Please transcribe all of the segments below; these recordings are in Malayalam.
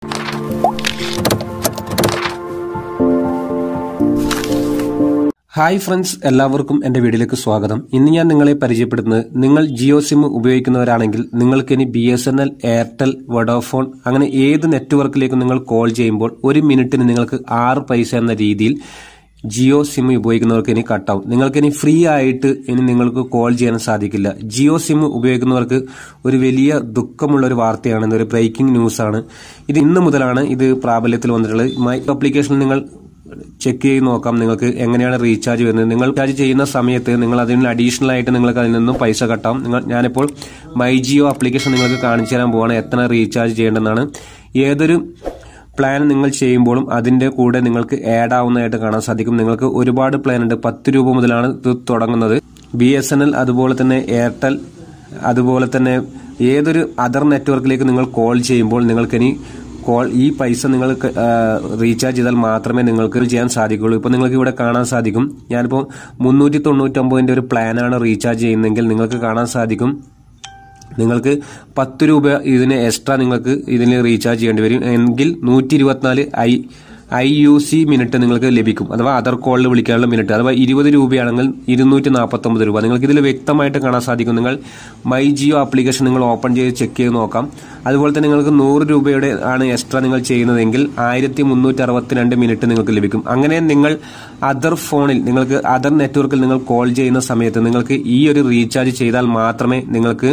ഹായ് ഫ്രണ്ട്സ് എല്ലാവർക്കും എന്റെ വീഡിയോയിലേക്ക് സ്വാഗതം ഇന്ന് ഞാൻ നിങ്ങളെ പരിചയപ്പെടുത്തുന്നത് നിങ്ങൾ ജിയോ സിം ഉപയോഗിക്കുന്നവരാണെങ്കിൽ നിങ്ങൾക്ക് ഇനി B S N L Airtel Vodafone അങ്ങനെ ഏത് നെറ്റ്വർക്കിലേക്കും നിങ്ങൾ കോൾ ചെയ്യുമ്പോൾ ഒരു മിനിറ്റിന് നിങ്ങൾക്ക് ആറ് പൈസ എന്ന രീതിയിൽ ജിയോ സിം ഉപയോഗിക്കുന്നവർക്ക് ഇനി കട്ടാവും നിങ്ങൾക്ക് ഇനി ഫ്രീ ആയിട്ട് ഇനി നിങ്ങൾക്ക് കോൾ ചെയ്യാൻ സാധിക്കില്ല ജിയോ സിം ഉപയോഗിക്കുന്നവർക്ക് ഒരു വലിയ ദുഃഖമുള്ള ഒരു വാർത്തയാണ് ഇതൊരു ബ്രേക്കിംഗ് ന്യൂസ് ആണ് ഇത് ഇന്ന് മുതലാണ് ഇത് പ്രാബല്യത്തിൽ വന്നിട്ടുള്ളത് മൈ ആപ്ലിക്കേഷനിൽ നിങ്ങൾ ചെക്ക് ചെയ്ത് നോക്കാം നിങ്ങൾക്ക് എങ്ങനെയാണ് റീചാർജ് വരുന്നത് നിങ്ങൾ റീചാർജ് ചെയ്യുന്ന സമയത്ത് നിങ്ങൾ അതിന് അഡീഷണൽ ആയിട്ട് നിങ്ങൾക്ക് അതിൽ നിന്നും പൈസ കട്ടാം നിങ്ങൾ ഞാനിപ്പോൾ മൈ ജിയോ ആപ്ലിക്കേഷൻ നിങ്ങൾക്ക് കാണിച്ചു തരാൻ പോവാണ് എത്ര റീചാർജ് ചെയ്യേണ്ടതെന്നാണ് ഏതൊരു പ്ലാൻ നിങ്ങൾ ചെയ്യുമ്പോഴും അതിന്റെ കൂടെ നിങ്ങൾക്ക് ആഡ് ആവുന്നതായിട്ട് കാണാൻ സാധിക്കും നിങ്ങൾക്ക് ഒരുപാട് പ്ലാൻ ഉണ്ട് പത്ത് രൂപ മുതലാണ് ഇത് തുടങ്ങുന്നത് ബി എസ് എൻ എൽ അതുപോലെ തന്നെ എയർടെൽ അതുപോലെ തന്നെ ഏതൊരു അതർ നെറ്റ്വർക്കിലേക്ക് നിങ്ങൾ കോൾ ചെയ്യുമ്പോൾ നിങ്ങൾക്കിനി കോൾ ഈ പൈസ നിങ്ങൾക്ക് റീചാർജ് ചെയ്താൽ മാത്രമേ നിങ്ങൾക്ക് ചെയ്യാൻ സാധിക്കുള്ളൂ ഇപ്പൊ നിങ്ങൾക്ക് ഇവിടെ കാണാൻ സാധിക്കും ഞാനിപ്പോൾ മുന്നൂറ്റി തൊണ്ണൂറ്റൊമ്പതിന്റെ ഒരു പ്ലാനാണ് റീചാർജ് ചെയ്യുന്നതെങ്കിൽ നിങ്ങൾക്ക് കാണാൻ സാധിക്കും നിങ്ങൾക്ക് പത്ത് രൂപ ഇതിന് എക്സ്ട്രാ നിങ്ങൾക്ക് ഇതിന് റീചാർജ് ചെയ്യേണ്ടി വരും എങ്കിൽ നൂറ്റി ഇരുപത്തിനാല് I I U C minute നിങ്ങൾക്ക് ലഭിക്കും അഥവാ അതർ കോളിൽ വിളിക്കാനുള്ള മിനിറ്റ് അഥവാ ഇരുപത് രൂപയാണെങ്കിൽ ഇരുന്നൂറ്റി നാൽപ്പത്തൊമ്പത് രൂപ നിങ്ങൾക്ക് ഇതിൽ വ്യക്തമായിട്ട് കാണാൻ സാധിക്കും നിങ്ങൾ മൈ ജിയോ ആപ്ലിക്കേഷൻ നിങ്ങൾ ഓപ്പൺ ചെയ്ത് ചെക്ക് ചെയ്ത് നോക്കാം അതുപോലെ തന്നെ നിങ്ങൾക്ക് നൂറ് രൂപയുടെ ആണ് എക്സ്ട്രാ നിങ്ങൾ ചെയ്യുന്നതെങ്കിൽ ആയിരത്തി മുന്നൂറ്റി അറുപത്തിരണ്ട് മിനിറ്റ് നിങ്ങൾക്ക് ലഭിക്കും അങ്ങനെ നിങ്ങൾ അതർ ഫോണിൽ നിങ്ങൾക്ക് അതർ നെറ്റ്വർക്കിൽ നിങ്ങൾ കോൾ ചെയ്യുന്ന സമയത്ത് നിങ്ങൾക്ക് ഈ ഒരു റീചാർജ് ചെയ്താൽ മാത്രമേ നിങ്ങൾക്ക്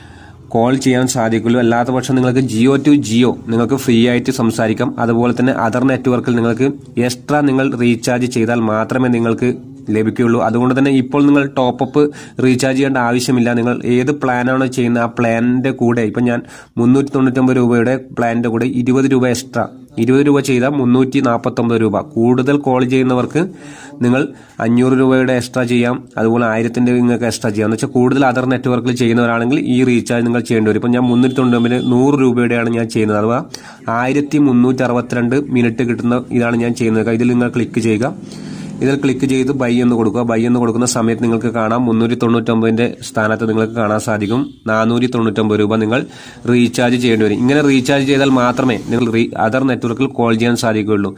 കോൾ ചെയ്യാൻ സാധിക്കുള്ളൂ അല്ലാത്ത പക്ഷം നിങ്ങൾക്ക് ജിയോ ടു ജിയോ നിങ്ങൾക്ക് ഫ്രീ ആയിട്ട് സംസാരിക്കാം അതുപോലെ തന്നെ അതർ നെറ്റ്വർക്കിൽ നിങ്ങൾക്ക് എക്സ്ട്രാ നിങ്ങൾ റീചാർജ് ചെയ്താൽ മാത്രമേ നിങ്ങൾക്ക് ലഭിക്കുകയുള്ളൂ അതുകൊണ്ട് തന്നെ ഇപ്പോൾ നിങ്ങൾ ടോപ്പ് അപ്പ് റീചാർജ് ചെയ്യേണ്ട ആവശ്യമില്ല നിങ്ങൾ ഏത് പ്ലാനാണോ ചെയ്യുന്നത് ആ പ്ലാനിന്റെ കൂടെ ഇപ്പം ഞാൻ മുന്നൂറ്റി തൊണ്ണൂറ്റൊമ്പത് രൂപയുടെ പ്ലാനിന്റെ കൂടെ ഇരുപത് രൂപ എക്സ്ട്രാ ഇരുപത് രൂപ ചെയ്താൽ മുന്നൂറ്റി നാൽപ്പത്തൊമ്പത് രൂപ കൂടുതൽ കോൾ ചെയ്യുന്നവർക്ക് നിങ്ങൾ അഞ്ഞൂറ് രൂപയുടെ എക്സ്ട്രാ ചെയ്യാം അതുപോലെ ആയിരത്തിന്റെ നിങ്ങൾക്ക് എക്സ്ട്രാ ചെയ്യാം എന്ന് വെച്ചാൽ കൂടുതൽ അതർ നെറ്റ്വർക്കിൽ ചെയ്യുന്നവരാണെങ്കിൽ ഈ റീചാർജ് നിങ്ങൾ ചെയ്യേണ്ടി വരും ഇപ്പം ഞാൻ മുന്നൂറ്റി തൊണ്ണൂറ്റൊമ്പതിന് നൂറ് രൂപയുടെയാണ് ഞാൻ ചെയ്യുന്നത് അഥവാ ആയിരത്തി മുന്നൂറ്റി അറുപത്തിരണ്ട് മിനിറ്റ് കിട്ടുന്ന ഇതാണ് ഞാൻ ചെയ്യുന്നത് ഇതിൽ നിങ്ങൾ ക്ലിക്ക് ചെയ്യുക ഇതിൽ ക്ലിക്ക് ചെയ്ത് ബൈ എന്ന് കൊടുക്കുക ബൈ എന്ന് കൊടുക്കുന്ന സമയത്ത് നിങ്ങൾക്ക് കാണാം മുന്നൂറ്റി തൊണ്ണൂറ്റൊമ്പതിന്റെ സ്ഥാനത്ത് നിങ്ങൾക്ക് കാണാൻ സാധിക്കും നാനൂറ്റി തൊണ്ണൂറ്റൊമ്പത് രൂപ നിങ്ങൾ റീചാർജ് ചെയ്യേണ്ടി വരും ഇങ്ങനെ റീചാർജ് ചെയ്താൽ മാത്രമേ നിങ്ങൾ അതർ നെറ്റ്വർക്കിൽ കോൾ ചെയ്യാൻ സാധിക്കുകയുള്ളൂ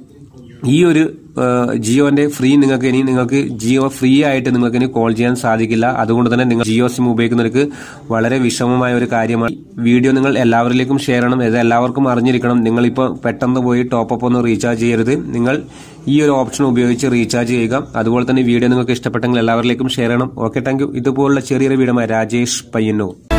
ഈ ഒരു ജിയോന്റെ ഫ്രീ നിങ്ങൾക്ക് ഇനി നിങ്ങൾക്ക് ജിയോ ഫ്രീ ആയിട്ട് നിങ്ങൾക്ക് ഇനി കോൾ ചെയ്യാൻ സാധിക്കില്ല അതുകൊണ്ട് തന്നെ നിങ്ങൾ ജിയോ സിം ഉപയോഗിക്കുന്നവർക്ക് വളരെ വിഷമമായ ഒരു കാര്യമാണ് വീഡിയോ നിങ്ങൾ എല്ലാവരിലേക്കും ഷെയർ ചെയ്യണം ഇത് എല്ലാവർക്കും അറിഞ്ഞിരിക്കണം നിങ്ങളിപ്പോൾ പെട്ടെന്ന് പോയി ടോപ്പ് അപ്പ് ഒന്നും റീചാർജ് ചെയ്യരുത് നിങ്ങൾ ഈ ഒരു ഓപ്ഷൻ ഉപയോഗിച്ച് റീചാർജ് ചെയ്യുക അതുപോലെ തന്നെ വീഡിയോ നിങ്ങൾക്ക് ഇഷ്ടപ്പെട്ടെങ്കിൽ എല്ലാവരിലേക്കും ഷെയർ ചെയ്യണം ഓക്കെ താങ്ക് യു ഇതുപോലുള്ള ചെറിയൊരു വീഡിയോ രാജേഷ് പയ്യന്നൂർ